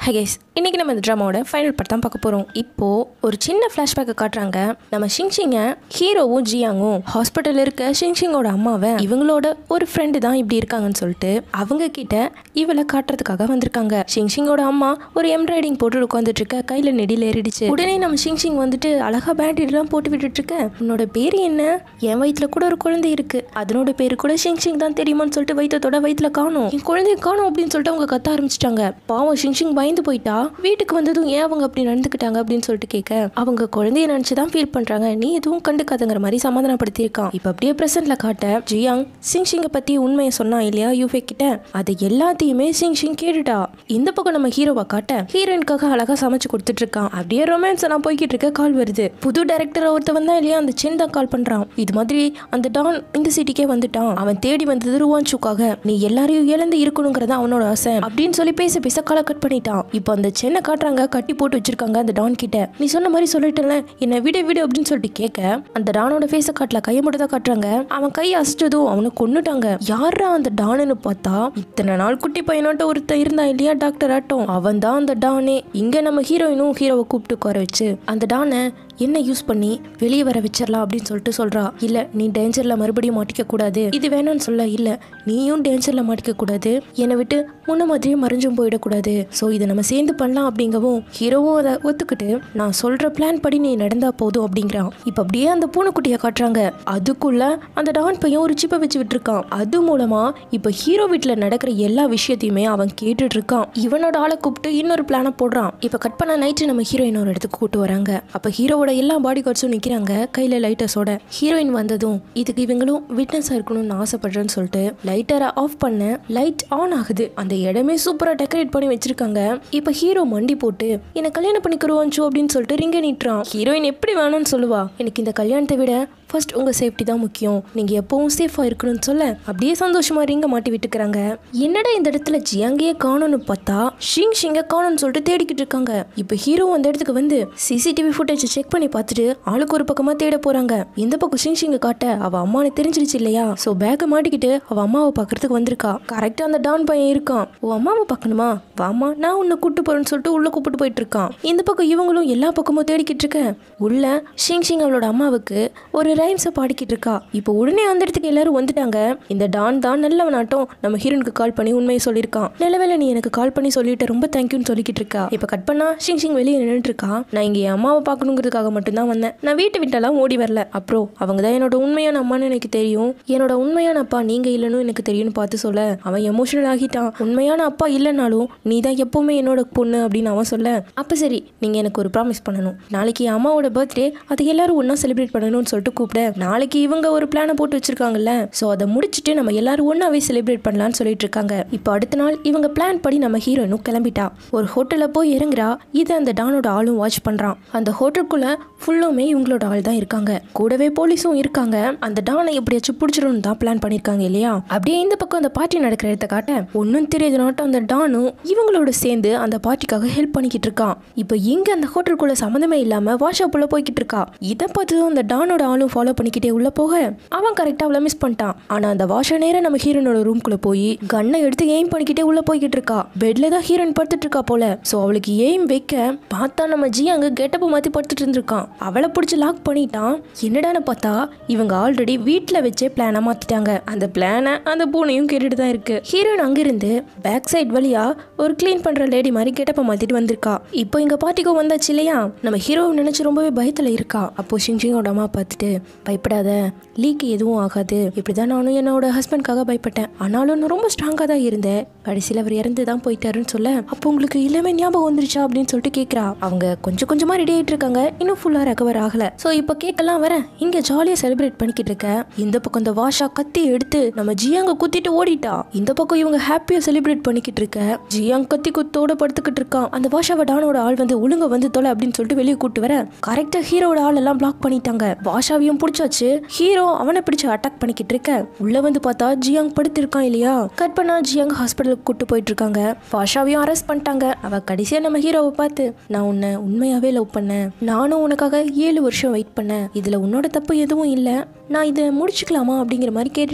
hi guys இன்னைக்கு நம்ம இந்த ட்ராமாவோட ஃபைனல் பார்ட் தான் பார்க்க போகிறோம் இப்போ ஒரு சின்ன ஃப்ளாஷ்பேக்கை காட்டுறாங்க நம்ம ஷிங்ஷிங்கை ஹீரோவும் ஜியாங்கும் ஹாஸ்பிட்டலில் இருக்க ஷிங்ஷிங்கோட அம்மாவை இவங்களோட ஒரு ஃப்ரெண்டு தான் இப்படி இருக்காங்கன்னு சொல்லிட்டு அவங்க கிட்ட இவளை காட்டுறதுக்காக வந்திருக்காங்க ஷிங்ஷிங்கோட அம்மா ஒரு எம்ப்ராய்டிங் போட்டு உட்காந்துட்டு இருக்க கையில் நெடியில் ஏறிடுச்சு உடனே நம்ம ஷிங்ஷிங் வந்துட்டு அழகா பேண்டேட்லாம் போட்டு விட்டுட்டு இருக்க உன்னோட பேர் என்ன என் வயிற்றுல கூட ஒரு குழந்தை இருக்கு அதனோட பேரு கூட ஷிங்ஷிங் தான் தெரியுமான்னு சொல்லிட்டு வயிற்றத்தோட வயிற்றுல காணும் என் குழந்தைய காணும் அப்படின்னு சொல்லிட்டு அவங்க கத்த ஆரம்பிச்சிட்டாங்க பாவம் ஷிங்ஷிங் பயந்து போயிட்டா வீட்டுக்கு வந்ததும் ஏன் அவங்க அப்படி நடந்துக்கிட்டாங்க அப்படின்னு சொல்லிட்டு கேட்க அவங்க குழந்தைய நினைச்சு தான் ஃபீல் பண்றாங்க நீ எதுவும் கண்டுக்காதங்கிற மாதிரி சமாதானப்படுத்தியிருக்கான் இப்போ அப்படியே பிரசன்ட்ல காட்ட ஜியாங் சிங்ஷிங்கை பத்தி உண்மையை சொன்னா இல்லையா யூஃபே கிட்ட அது எல்லாத்தையுமே சிங்ஷிங் கேட்டுட்டா இந்த பக்கம் நம்ம ஹீரோவை காட்ட ஹீரோயினுக்காக அழகா சமைச்சு கொடுத்துட்டு இருக்கான் அப்படியே ரொமான்ஸ் எல்லாம் போய்கிட்டு இருக்க கால் வருது புது டைரக்டர் ஒருத்த வந்தா இல்லையா அந்த சென் தான் கால் பண்றான் இது மாதிரி அந்த டான் இந்த சிட்டிக்கே வந்துட்டான் அவன் தேடி வந்தது ருவான்ஷுக்காக நீ எல்லாரையும் இழந்து இருக்கணுங்கிறதா அவனோட ஆசை அப்படின்னு சொல்லி பேச பேச காலை கட் பண்ணிட்டான் இப்போ அந்த சென்னை காட்டுறாங்க கட்டி போட்டு வச்சிருக்காங்க அந்த டான் கிட்ட நீ சொன்ன மாதிரி சொல்லிட்டல என்ன விடு விடு அப்படின்னு சொல்லிட்டு கேட்க அந்த டானோட ஃபேஸை காட்டல கையை மட்டும் தான் காட்டுறாங்க அவன் கையை அசிச்சதும் அவனை கொன்னுட்டாங்க யாரா அந்த டானுன்னு பார்த்தா இத்தனை நாள் குட்டி பையனாட்ட ஒருத்தன் இருந்தான் இல்லையா டாக்டர் ஆட்டம் அவன் தான் அந்த டானே இங்க நம்ம ஹீரோயினும் ஹீரோவை கூப்பிட்டு உட்கார வச்சு அந்த டானை என்ன யூஸ் பண்ணி வெளியே வர வச்சிடலாம் அப்படின்னு சொல்லிட்டு சொல்றா இல்ல நீ டேஞ்சர்ல மறுபடியும் மாட்டிக்க கூடாது இது வேணாம்னு சொல்ல இல்ல நீயும் டேஞ்சர்ல மாட்டிக்க கூடாது என்னை விட்டு முன்ன மாதிரியே மறைஞ்சும் போயிடக்கூடாது ஸோ இதை நம்ம சேர்ந்து பண்ணலாம் அப்படிங்கவும் ஹீரோவும் அதை ஒத்துக்கிட்டு நான் சொல்ற பிளான் படி நீ நடந்தா போதும் அப்படிங்கிறான் இப்போ அப்படியே அந்த பூனைக்குட்டியை காட்டுறாங்க அதுக்குள்ள அந்த டான் பையன் ஒரு சிப்பை வச்சு விட்டுருக்கான் அது மூலமா இப்போ ஹீரோ வீட்டில் நடக்கிற எல்லா விஷயத்தையுமே அவன் கேட்டுட்டு இருக்கான் இவனோட ஆளை கூப்பிட்டு இன்னொரு பிளானை போடுறான் இப்போ கட் பண்ண நைட்டு நம்ம ஹீரோயின் ஒரு இடத்துக்கு கூட்டு வராங்க அப்போ ஹீரோவோட எல்லா பாடி கார்ட்ஸும் நிற்கிறாங்க கையில் லைட்டர்ஸோட ஹீரோயின் வந்ததும் இதுக்கு இவங்களும் விட்னஸாக இருக்கணும்னு ஆசைப்படுறேன்னு சொல்லிட்டு லைட்டரை ஆஃப் பண்ண லைட் ஆன் ஆகுது அந்த இடமே சூப்பராக டெக்கரேட் பண்ணி வச்சிருக்காங்க இப்போ ஹீரோ மண்டி போட்டு என்னை கல்யாணம் பண்ணிக்கிறோம்ச்சோ அப்படின்னு சொல்லிட்டு ரிங்க நீட்டுறான் ஹீரோயின் எப்படி வேணும்னு சொல்லுவா எனக்கு இந்த கல்யாணத்தை விட ஃபர்ஸ்ட் உங்கள் சேஃப்டி தான் முக்கியம் நீங்கள் எப்பவும் சேஃபாக இருக்கணும்னு சொல்ல அப்படியே சந்தோஷமா ரிங்க மாட்டி விட்டுக்கிறாங்க என்னடா இந்த இடத்துல ஜியாங்கியே காணோன்னு பார்த்தா ஷிங் ஷிங்க காணோன்னு சொல்லிட்டு தேடிக்கிட்டு இருக்காங்க இப்போ ஹீரோ அந்த இடத்துக்கு வந்து சிசிடிவி ஃபுட்டேஜ் செக் பண்ணி பார்த்துட்டு ஆளுக்கு ஒரு பக்கமாக தேட போகிறாங்க இந்த பக்கம் ஷிங் ஷிங்க காட்ட அவள் அம்மானு தெரிஞ்சிருச்சு இல்லையா ஸோ பேக்கை மாட்டிக்கிட்டு அவள் அம்மாவை பார்க்கறதுக்கு வந்திருக்கா கரெக்டாக அந்த டான் பையன் இருக்கான் ஓ அம்மாவை பார்க்கணுமா வாமா நான் உன்னை கூட்டு போறேன்னு சொல்லிட்டு உள்ள கூப்பிட்டு போயிட்டு இருக்கான் இந்த பக்கம் இவங்களும் எல்லா பக்கமும் தேடிக்கிட்டு இருக்க உள்ள ஷிங் ஷிங் அவளோட அம்மாவுக்கு ஒரு ரைம்ஸை பாடிக்கிட்டு இருக்கா இப்போ உடனே அந்த இடத்துக்கு எல்லாரும் வந்துட்டாங்க இந்த டான் தான் நல்லவனாட்டம் நம்ம ஹீரோனுக்கு கால் பண்ணி உண்மையை சொல்லியிருக்கான் நல்லவேளை நீ எனக்கு கால் பண்ணி சொல்லிட்டு ரொம்ப தேங்க்யூன்னு சொல்லிக்கிட்டு இருக்கா இப்போ கட் பண்ணா ஷிங் ஷிங் வெளியே நின்றுட்டு இருக்கா நான் இங்கே என் அம்மாவை பார்க்கணுங்கிறதுக்காக மட்டும்தான் வந்தேன் நான் வீட்டை விட்டெல்லாம் ஓடி வரல அப்புறம் அவங்க தான் என்னோட உண்மையான அம்மான்னு எனக்கு தெரியும் என்னோட உண்மையான அப்பா நீங்க இல்லைன்னு எனக்கு தெரியும்னு பார்த்து சொல்ல அவன் எமோஷனல் ஆகிட்டான் உண்மையான அப்பா இல்லைனாலும் நீ தான் எப்பவுமே என்னோட பொண்ணு அப்படின்னு அவன் சொல்ல அப்போ சரி நீங்க எனக்கு ஒரு ப்ராமிஸ் பண்ணணும் நாளைக்கு என் அம்மாவோட பர்த்டே அதை எல்லாரும் ஒன்றா செலிப்ரேட் பண்ணணும்னு சொல்லிட்டு கூப்பிட நாளைக்கு இவங்க ஒரு பிளானை போட்டு வச்சிருக்காங்கல்ல ஸோ அதை முடிச்சுட்டு நம்ம எல்லாரும் ஒன்றாவே செலிப்ரேட் பண்ணலாம்னு சொல்லிட்டு இருக்காங்க இப்போ அடுத்த நாள் இவங்க பிளான் படி நம்ம ஹீரோயினும் கிளம்பிட்டா ஒரு ஹோட்டலில் போய் இறங்குறா இதை அந்த டானோட ஆளும் வாட்ச் பண்ணுறான் அந்த ஹோட்டலுக்குள்ள ஃபுல்லுமே இவங்களோட ஆள் தான் இருக்காங்க கூடவே போலீஸும் இருக்காங்க அந்த டானை எப்படியாச்சும் பிடிச்சிடணும் தான் பிளான் பண்ணியிருக்காங்க இல்லையா அப்படியே இந்த பக்கம் அந்த பார்ட்டி நடக்கிற இடத்த காட்ட ஒன்றும் தெரியாத நாட்டம் அந்த டானும் இவங்களோட சேர்ந்து அந்த பார்ட்டிக்காக ஹெல்ப் பண்ணிக்கிட்டு இருக்கான் இப்போ இங்க அந்த ஹோட்டலுக்குள்ள சம்மந்தமே இல்லாம வாஷாப்புள்ள போய்கிட்டு இருக்கா இதை பார்த்து அந்த டானோட ஆளும் ஃபாலோ பண்ணிக்கிட்டே உள்ள போக அவன் கரெக்டா அவளை மிஸ் பண்ணிட்டான் ஆனா அந்த வாஷா நேரம் நம்ம ஹீரோனோட ரூம்குள்ள போய் கன்னை எடுத்து எய்ம் பண்ணிக்கிட்டே உள்ள போய்கிட்டு இருக்கா பெட்ல தான் ஹீரோயின் படுத்துட்டு இருக்கா போல சோ அவளுக்கு எய்ம் வைக்க பார்த்தா நம்ம ஜி அங்க கெட்டப்ப மாத்தி படுத்துட்டு இருந்திருக்கான் அவளை பிடிச்சி லாக் பண்ணிட்டான் என்னடான்னு பார்த்தா இவங்க ஆல்ரெடி வீட்ல வச்சே பிளானை மாத்திட்டாங்க அந்த பிளானை அந்த பூனையும் கேட்டுட்டு தான் இருக்கு ஹீரோயின் அங்கிருந்து பேக் சைடு வழியா ஒரு க்ளீன் பண்ற லேடி மாதிரி கெட்டப்ப மாத்திட்டு வந்திருக்கா இப்போ இங்க பார்ட்டிக்கும் வந்தாச்சு இல்லையா நம்ம ஹீரோ நினைச்சு ரொம்பவே பயத்துல இருக்கா அப்போ ஷிங்ஷிங்கோட அம்மா பார்த்துட்டு பயப்படாத லீக் எதுவும் ஆகாது இப்படிதான் நானும் என்னோட ஹஸ்பண்ட்காக பயப்பட்டேன் ஆனாலும் நான் ரொம்ப ஸ்ட்ராங்காக தான் இருந்தேன் கடைசியில் அவர் இறந்து தான் போயிட்டாருன்னு சொல்ல அப்போ உங்களுக்கு எல்லாமே ஞாபகம் வந்துருச்சா அப்படின்னு சொல்லிட்டு கேட்குறா அவங்க கொஞ்சம் கொஞ்சமாக ரெடி ஆகிட்டு இருக்காங்க இன்னும் ஃபுல்லாக ரெக்கவர் ஆகல ஸோ இப்போ கேட்கலாம் வரேன் இங்கே ஜாலியாக செலிப்ரேட் பண்ணிக்கிட்டு இருக்க இந்த பக்கம் இந்த வாஷா கத்தி எடுத்து நம்ம ஜியாங்க குத்திட்டு ஓடிட்டா இந்த பக்கம் இவங்க ஹாப்பியாக செலிப்ரேட் பண்ணிக்கிட்டு இருக்க ஜியாங் கத்தி குத்தோட படுத்துக்கிட்டு இருக்கான் அந்த வாஷாவை டானோட ஆள் வந்து ஒழுங்க வந்து தொலை அப்படின்னு சொல்லிட்டு வெளியே கூட்டு வர கரெக்டாக ஹீரோட ஆள் எல்லாம் பிளாக் பண்ணிட்டாங்க வாஷாவையும் பிடிச்சாச்சு ஹீரோ அவனை பிடிச்சு அட்டாக் பண்ணிக்கிட்டு இருக்க உள்ள வந்து பார்த்தா ஜியாங் படுத்திருக்கான் இல்லையா கட் பண்ணா ஜியாங் ஹாஸ்பிட்டலுக்கு கூட்டு போயிட்டு இருக்காங்க வாஷாவையும் அரெஸ்ட் பண்ணிட்டாங்க அவ கடைசியா நம்ம ஹீரோவை பார்த்து நான் உன்னை உண்மையாவே லவ் பண்ணேன் நானும் உனக்காக ஏழு வருஷம் வெயிட் பண்ணேன் இதுல உன்னோட தப்பு எதுவும் இல்லை நான் இதை முடிச்சுக்கலாமா அப்படிங்கிற மாதிரி கேட்டுட்டு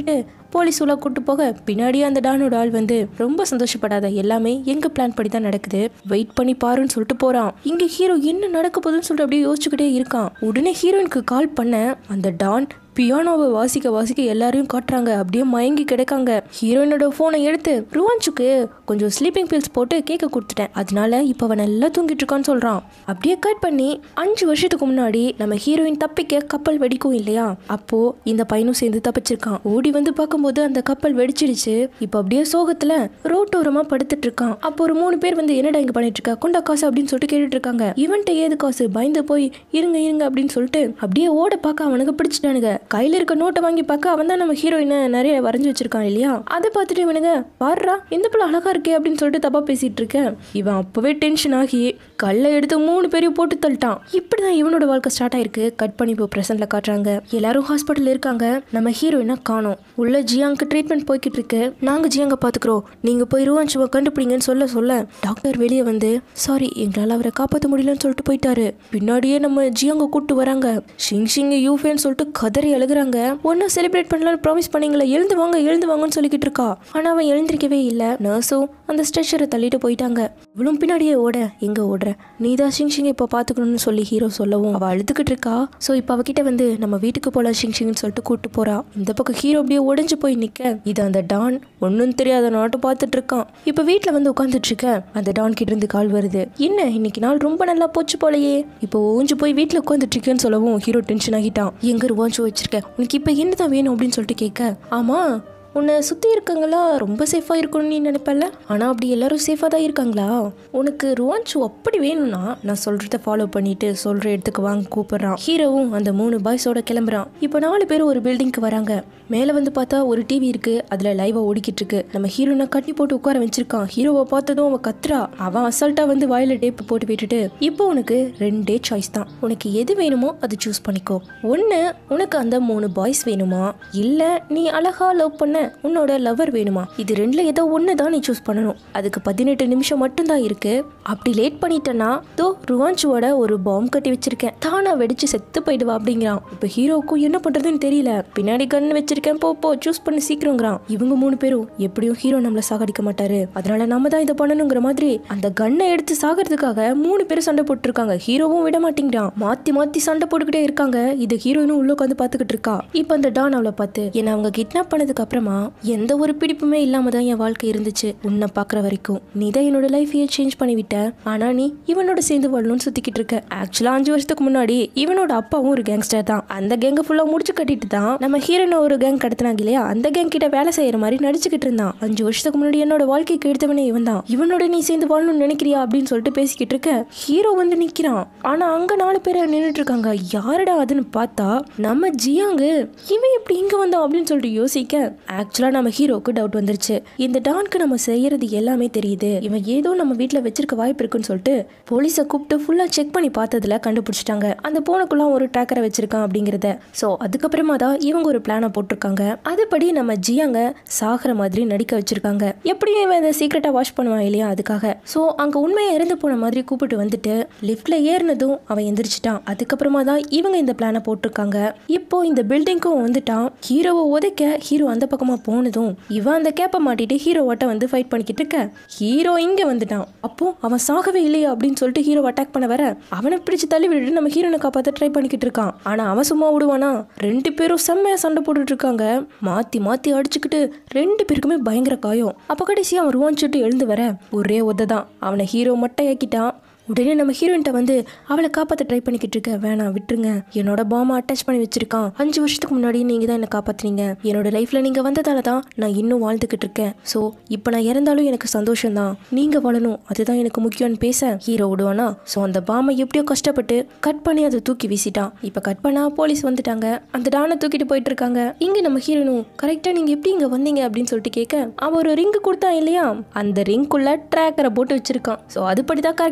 போலீஸ் உள்ள கூட்டு போக பின்னாடியே அந்த டானோட ஆள் வந்து ரொம்ப சந்தோஷப்படாத எல்லாமே எங்க பிளான் படி தான் நடக்குது வெயிட் பண்ணி பாருன்னு சொல்லிட்டு போறான் இங்க ஹீரோ என்ன நடக்க போகுதுன்னு சொல்லிட்டு அப்படியே யோசிச்சுக்கிட்டே இருக்கான் உடனே ஹீரோயினுக்கு கால் பண்ண அந்த டான் பியானோவை வாசிக்க வாசிக்க எல்லாரையும் காட்டுறாங்க அப்படியே மயங்கி கிடக்காங்க ஹீரோயினோட ஃபோனை எடுத்து ருவான்ச்சுக்கு கொஞ்சம் ஸ்லீப்பிங் பில்ஸ் போட்டு கேட்க கொடுத்துட்டேன் அதனால இப்போ அவன் நல்லா தூங்கிட்டு இருக்கான்னு சொல்றான் அப்படியே கட் பண்ணி அஞ்சு வருஷத்துக்கு முன்னாடி நம்ம ஹீரோயின் தப்பிக்க கப்பல் வெடிக்கும் இல்லையா அப்போ இந்த பையனும் சேர்ந்து தப்பிச்சிருக்கான் ஓடி வந்து பார்க்கும்போது அந்த கப்பல் வெடிச்சிடுச்சு இப்போ அப்படியே சோகத்துல ரோட்டோரமா படுத்துட்டு இருக்கான் அப்போ ஒரு மூணு பேர் வந்து என்னடா இங்க பண்ணிட்டு இருக்க கொண்டா காசு அப்படின்னு சொல்லிட்டு கேட்டுட்டு இருக்காங்க இவன்ட்ட ஏது காசு பயந்து போய் இருங்க இருங்க அப்படின்னு சொல்லிட்டு அப்படியே ஓட பார்க்க அவனுக்கு பிடிச்சிட்டானுங்க கையில இருக்க நோட்டை வாங்கி பார்க்க அவன் தான் நம்ம ஹீரோயினை நிறைய வரைஞ்சு வச்சிருக்கான் இல்லையா அதை பார்த்துட்டு இவனுங்க பாடுறா இந்த பிள்ளை அழகா இருக்கே அப்படின்னு சொல்லிட்டு தப்பா பேசிட்டு இருக்க இவன் அப்பவே டென்ஷன் ஆகி கல்லை எடுத்து மூணு பேரையும் போட்டு தள்ளிட்டான் இப்படிதான் இவனோட வாழ்க்கை ஸ்டார்ட் ஆயிருக்கு கட் பண்ணி இப்போ பிரசன்ட்ல காட்டுறாங்க எல்லாரும் ஹாஸ்பிட்டல் இருக்காங்க நம்ம ஹீரோயினை காணோம் உள்ள ஜியாங்க்கு ட்ரீட்மெண்ட் போய்கிட்டு இருக்கு நாங்க ஜியாங்க பாத்துக்கிறோம் நீங்க போய் ருவான்சுவை கண்டுபிடிங்கன்னு சொல்ல சொல்ல டாக்டர் வெளியே வந்து சாரி எங்களால் அவரை காப்பாற்ற முடியலன்னு சொல்லிட்டு போயிட்டாரு பின்னாடியே நம்ம ஜியாங்க கூட்டு வராங்க ஷிங் ஷிங் யூஃபேன்னு சொல்லிட்டு கதறி அழுகுறாங்க ஒன்னா செலிப்ரேட் பண்ணலாம்னு ப்ராமிஸ் பண்ணீங்களா எழுந்து வாங்க எழுந்து வாங்கன்னு சொல்லிக்கிட்டு இருக்கா ஆனா அவன் எழுந்திருக்கவே இல்லை நர்ஸும் அந்த ஸ்ட்ரெச்சரை தள்ளிட்டு போயிட்டாங்க இவளும் பின்னாடியே ஓட எங்க ஓடுற நீ தான் ஷிங் ஷிங் இப்போ பார்த்துக்கணும்னு சொல்லி ஹீரோ சொல்லவும் அவள் அழுதுகிட்டு இருக்கா ஸோ இப்போ அவகிட்ட வந்து நம்ம வீட்டுக்கு போகலாம் ஷிங் ஷிங்னு சொல்லிட்டு கூட்டு போறா இந்த பக்கம் ஹீரோ அப்படியே உடைஞ்சு போய் நிற்க இது அந்த டான் ஒன்றும் தெரியாத நாட்டம் பார்த்துட்டு இருக்கான் இப்போ வீட்டில் வந்து உட்காந்துட்டு இருக்க அந்த டான் கிட்ட இருந்து கால் வருது என்ன இன்னைக்கு நாள் ரொம்ப நல்லா போச்சு போலயே இப்போ ஊஞ்சு போய் வீட்டில் உட்காந்துட்டு இருக்கேன்னு சொல்லவும் ஹீரோ டென்ஷன் ஆகிட்டான் எங்க ரூபாஞ்சு வச்சிருக்க உனக்கு இப்போ என்னதான் வேணும் அப்படின்னு சொல்லிட்டு கேட்க ஆமா உன்னை சுற்றி இருக்கவங்களா ரொம்ப சேஃபாக இருக்கணும்னு நீ நினைப்பல ஆனால் அப்படி எல்லாரும் சேஃபாக தான் இருக்காங்களா உனக்கு ருவான்ச்சு அப்படி வேணும்னா நான் சொல்கிறத ஃபாலோ பண்ணிட்டு சொல்கிற இடத்துக்கு வாங்க கூப்பிட்றான் ஹீரோவும் அந்த மூணு பாய்ஸோட கிளம்புறான் இப்போ நாலு பேர் ஒரு பில்டிங்க்கு வராங்க மேலே வந்து பார்த்தா ஒரு டிவி இருக்கு அதில் லைவாக ஓடிக்கிட்டு இருக்கு நம்ம ஹீரோனை கட்டி போட்டு உட்கார வச்சிருக்கான் ஹீரோவை பார்த்ததும் அவன் கத்துறா அவன் அசால்ட்டாக வந்து வாயில டேப் போட்டு விட்டுட்டு இப்போ உனக்கு ரெண்டே சாய்ஸ் தான் உனக்கு எது வேணுமோ அது சூஸ் பண்ணிக்கோ ஒன்று உனக்கு அந்த மூணு பாய்ஸ் வேணுமா இல்லை நீ அழகா லவ் பண்ண உன்னோட லவர் வேணுமா இது ரெண்டுல ஏதோ ஒன்று தான் நீ சூஸ் பண்ணணும் அதுக்கு பதினெட்டு நிமிஷம் மட்டும்தான் இருக்கு அப்படி லேட் பண்ணிட்டேன்னா தோ ருவான்ச்சுவோட ஒரு பாம் கட்டி வச்சிருக்கேன் தானா வெடிச்சு செத்து போயிடுவா அப்படிங்கிறான் இப்போ ஹீரோக்கும் என்ன பண்றதுன்னு தெரியல பின்னாடி கன் வச்சிருக்கேன் போ போ சூஸ் பண்ணி சீக்கிரங்கிறான் இவங்க மூணு பேரும் எப்படியும் ஹீரோ நம்மள சாகடிக்க மாட்டாரு அதனால நம்ம தான் இதை பண்ணணுங்கிற மாதிரி அந்த கன்னை எடுத்து சாகிறதுக்காக மூணு பேரும் சண்டை போட்டுருக்காங்க ஹீரோவும் விட மாட்டேங்கிறான் மாத்தி மாத்தி சண்டை போட்டுக்கிட்டே இருக்காங்க இது ஹீரோயினும் உள்ள உட்காந்து பாத்துக்கிட்டு இருக்கா இப்போ அந்த டான் அவளை பார்த்து என்ன அவங்க கிட்னாப் பண்ணதுக்கு அப்புறமா எந்த ஒரு பிடிப்புமே இல்லாம தான் என் வாழ்க்கை இருந்துச்சு உன்னை பாக்குற வரைக்கும் நீ தான் என்னோட லைஃபையே சேஞ்ச் பண்ணிவிட்ட ஆனா நீ இவனோட சேர்ந்து வாழணும்னு சுத்திக்கிட்டு இருக்க ஆக்சுவலா அஞ்சு வருஷத்துக்கு முன்னாடி இவனோட அப்பாவும் ஒரு கேங்ஸ்டர் தான் அந்த கேங்க ஃபுல்லா முடிச்சு கட்டிட்டு தான் நம்ம ஹீரோனை ஒரு கேங் கடத்தினாங்க இல்லையா அந்த கேங் கிட்ட வேலை செய்யற மாதிரி நடிச்சுக்கிட்டு இருந்தான் அஞ்சு வருஷத்துக்கு முன்னாடி என்னோட வாழ்க்கைக்கு எடுத்தவனே இவன் தான் இவனோட நீ சேர்ந்து வாழணும்னு நினைக்கிறியா அப்படின்னு சொல்லிட்டு பேசிக்கிட்டு இருக்க ஹீரோ வந்து நிக்கிறான் ஆனா அங்க நாலு பேர் நின்றுட்டு இருக்காங்க யாருடா அதுன்னு பார்த்தா நம்ம ஜியாங்கு இவன் எப்படி இங்க வந்தான் அப்படின்னு சொல்லிட்டு யோசிக்க ஆக்சுவலா நம்ம ஹீரோக்கு டவுட் வந்துருச்சு இந்த டான்க்கு நம்ம செய்யறது எல்லாமே தெரியுது இவன் ஏதோ நம்ம வீட்ல வச்சிருக்க வாய்ப்பு இருக்குன்னு சொல்லிட்டு போலீஸை கூப்பிட்டு ஃபுல்லா செக் பண்ணி பார்த்ததுல கண்டுபிடிச்சிட்டாங்க அந்த போனுக்குள்ள ஒரு ட்ராக்கரை வச்சிருக்கான் அப்படிங்கறத சோ அதுக்கப்புறமா தான் இவங்க ஒரு பிளானை போட்டிருக்காங்க அதுபடி நம்ம ஜியாங்க சாகிற மாதிரி நடிக்க வச்சிருக்காங்க எப்படியும் இவன் இதை சீக்கிரட்டா வாஷ் பண்ணுவான் இல்லையா அதுக்காக சோ அங்க உண்மையா இறந்து போன மாதிரி கூப்பிட்டு வந்துட்டு லிஃப்ட்ல ஏறினதும் அவன் எந்திரிச்சிட்டான் அதுக்கப்புறமா தான் இவங்க இந்த பிளானை போட்டிருக்காங்க இப்போ இந்த பில்டிங்க்கும் வந்துட்டான் ஹீரோவை உதைக்க ஹீரோ அந்த பக்கமா போனதும் இவன் அந்த கேப்பை மாட்டிட்டு ஹீரோவாட்ட வந்து ஃபைட் பண்ணிக்கிட்டு இருக்க ஹீரோ இங்க வந்துட்டான் அப்போ அவன் சாகவே இல்லையா அப்படின்னு சொல்லிட்டு ஹீரோ அட்டாக் பண்ண வர அவனை பிடிச்சு தள்ளி விட்டுட்டு நம்ம ஹீரோனை காப்பாத்த ட்ரை பண்ணிக்கிட்டு இருக்கான் ஆனா அவன் சும்மா விடுவானா ரெண்டு பேரும் செம்மையா சண்டை போட்டுட்டு இருக்காங்க மாத்தி மாத்தி அடிச்சுக்கிட்டு ரெண்டு பேருக்குமே பயங்கர காயம் அப்ப கடைசி அவன் ருவான்ச்சுட்டு எழுந்து வர ஒரே உத தான் அவனை ஹீரோ மட்டையாக்கிட்டான் உடனே நம்ம ஹீரோயின்ட்ட வந்து அவளை காப்பாற்ற ட்ரை பண்ணிக்கிட்டு இருக்க வேணாம் விட்டுருங்க என்னோட பாமை அட்டாச் பண்ணி வச்சிருக்கான் அஞ்சு வருஷத்துக்கு முன்னாடி நீங்க தான் என்ன காப்பாத்துறீங்க என்னோட லைஃப்ல நீங்க வந்ததால தான் நான் இன்னும் வாழ்ந்துகிட்டு இருக்கேன் ஸோ இப்போ நான் இறந்தாலும் எனக்கு சந்தோஷம் தான் நீங்க வாழணும் அதுதான் எனக்கு முக்கியம்னு பேச ஹீரோ விடுவானா ஸோ அந்த பாமை எப்படியோ கஷ்டப்பட்டு கட் பண்ணி அதை தூக்கி வீசிட்டான் இப்போ கட் பண்ணா போலீஸ் வந்துட்டாங்க அந்த டானை தூக்கிட்டு போயிட்டு இருக்காங்க இங்க நம்ம ஹீரோனும் கரெக்டா நீங்க எப்படி இங்க வந்தீங்க அப்படின்னு சொல்லிட்டு கேட்க அவன் ஒரு ரிங் கொடுத்தான் இல்லையா அந்த ரிங்குள்ள ட்ராக்கரை போட்டு வச்சிருக்கான் ஸோ அதுபடி தான் கரெக்டா இந்த லொக்கேஷன்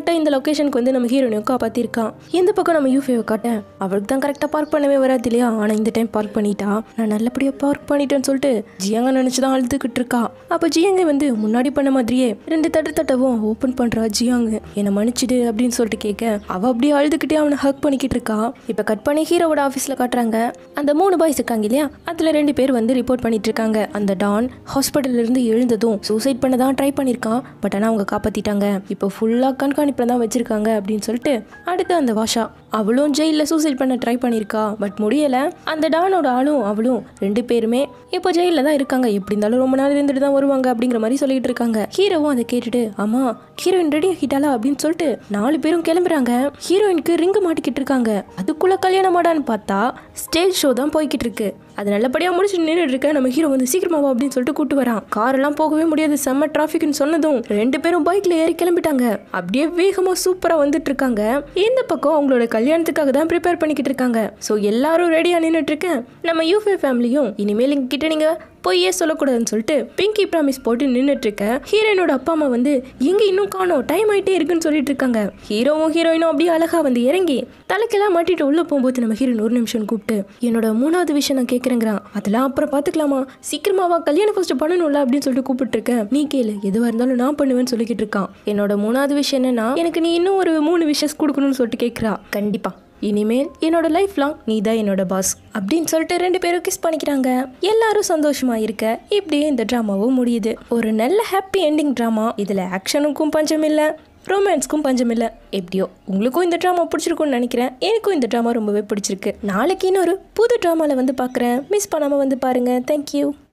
லொக்கேஷனுக்கு வந்து நம்ம ஹீரோனையும் காப்பாத்திருக்கான் இந்த பக்கம் நம்ம யூஃபேவை காட்டேன் அவளுக்கு தான் கரெக்டாக பார்க் பண்ணவே வராது இல்லையா ஆனால் இந்த டைம் பார்க் பண்ணிட்டா நான் நல்லபடியாக பார்க் பண்ணிட்டேன்னு சொல்லிட்டு ஜியாங்க நினச்சி தான் அழுதுகிட்டு இருக்கா அப்போ ஜியாங்க வந்து முன்னாடி பண்ண மாதிரியே ரெண்டு தட்டு தட்டவும் ஓப்பன் பண்ணுறா ஜியாங்க என்னை மன்னிச்சிடு அப்படின்னு சொல்லிட்டு கேட்க அவள் அப்படியே அழுதுகிட்டே அவனை ஹக் பண்ணிக்கிட்டு இருக்கா இப்போ கட் பண்ணி ஹீரோவோட ஆஃபீஸில் காட்டுறாங்க அந்த மூணு பாய்ஸ் இருக்காங்க இல்லையா அதில் ரெண்டு பேர் வந்து ரிப்போர்ட் பண்ணிட்டு இருக்காங்க அந்த டான் ஹாஸ்பிட்டல்ல இருந்து எழுந்ததும் சூசைட் பண்ண தான் ட்ரை பண்ணியிருக்கான் பட் ஆனால் அவங்க காப்பாற்றிட்டாங்க இப்போ ஃபுல்லாக கண்காணிப்பில் தான் வச்சிருக்காங்க அப்படின்னு சொல்லிட்டு அடுத்து அந்த வாஷா அவளும் ஜெயிலில் சூசைட் பண்ண ட்ரை பண்ணியிருக்கா பட் முடியலை அந்த டானோட ஆளும் அவளும் ரெண்டு பேருமே இப்போ ஜெயிலில் தான் இருக்காங்க எப்படி இருந்தாலும் ரொம்ப நாள் இருந்துட்டு தான் வருவாங்க அப்படிங்கிற மாதிரி சொல்லிட்டு இருக்காங்க ஹீரோவும் அதை கேட்டுட்டு ஆமா ஹீரோயின் ரெடி ஆகிட்டாளா அப்படின்னு சொல்லிட்டு நாலு பேரும் கிளம்புறாங்க ஹீரோயினுக்கு ரிங்கு மாட்டிக்கிட்டு இருக்காங்க அதுக்குள்ள கல்யாணம் மாடான்னு பார்த்தா ஸ்டேஜ் ஷோ தான் போய்கிட்டு இருக்கு அது நல்லபடியாக முடிச்சு நின்றுட்டு இருக்க நம்ம ஹீரோ வந்து சீக்கிரமா வா அப்படின்னு சொல்லிட்டு கூட்டு வரான் காரெல்லாம் போகவே முடியாது செம்ம டிராஃபிக்னு சொன்னதும் ரெண்டு பேரும் பைக்ல ஏறி கிளம்பிட்டாங்க அப்படியே வேகமா சூப்பரா வந்துட்டு இருக்காங்க இந்த பக்கம் அவங்களோட கல்யாணத்துக்காக தான் ப்ரிப்பேர் பண்ணிக்கிட்டு இருக்காங்க ஸோ எல்லாரும் ரெடியா நின்றுட்டு இருக்கேன் நம்ம யூஃபே ஃபேமிலியும் இனிமேல் எங்ககிட்ட நீங்க பொய்யே சொல்லக்கூடாதுன்னு சொல்லிட்டு பிங்கி ப்ராமிஸ் போட்டு நின்றுட்டு இருக்க ஹீரோயினோட அப்பா அம்மா வந்து எங்க இன்னும் காணோம் டைம் ஆயிட்டே இருக்குன்னு சொல்லிட்டு இருக்காங்க ஹீரோவும் ஹீரோயினும் அப்படியே அழகா வந்து இறங்கி தலைக்கெல்லாம் மாட்டிட்டு உள்ள போகும்போது நம்ம ஹீரோயின் ஒரு நிமிஷம் கூப்பிட்டு என்னோட மூணாவது விஷயம் நான் கேட்குறேங்கிறான் அதெல்லாம் அப்புறம் பார்த்துக்கலாமா சீக்கிரமாவா கல்யாணம் ஃபர்ஸ்ட் பண்ணணும்ல அப்படின்னு சொல்லிட்டு கூப்பிட்டு இருக்கேன் நீ கேளு எதுவாக இருந்தாலும் நான் பண்ணுவேன்னு சொல்லிக்கிட்டு இருக்கான் என்னோட மூணாவது விஷயம் என்னன்னா எனக்கு நீ இன்னும் ஒரு மூணு விஷஸ் கொடுக்கணும்னு சொல்லிட்டு கேட்குறா கண்டிப்பா இனிமேல் என்னோட லைஃப் லாங் நீ தான் என்னோட பாஸ் அப்படின்னு சொல்லிட்டு ரெண்டு பேரும் கிஸ் பண்ணிக்கிறாங்க எல்லாரும் சந்தோஷமா இருக்க இப்படியே இந்த ட்ராமாவும் முடியுது ஒரு நல்ல ஹாப்பி எண்டிங் ட்ராமா இதில் ஆக்ஷனுக்கும் பஞ்சம் இல்லை ரொமான்ஸ்க்கும் பஞ்சம் இல்லை எப்படியோ உங்களுக்கும் இந்த ட்ராமா பிடிச்சிருக்கும்னு நினைக்கிறேன் எனக்கும் இந்த ட்ராமா ரொம்பவே பிடிச்சிருக்கு நாளைக்கு இன்னொரு புது ட்ராமாவில் வந்து பார்க்குறேன் மிஸ் பண்ணாமல் வந்து பாருங்கள் தேங்க்யூ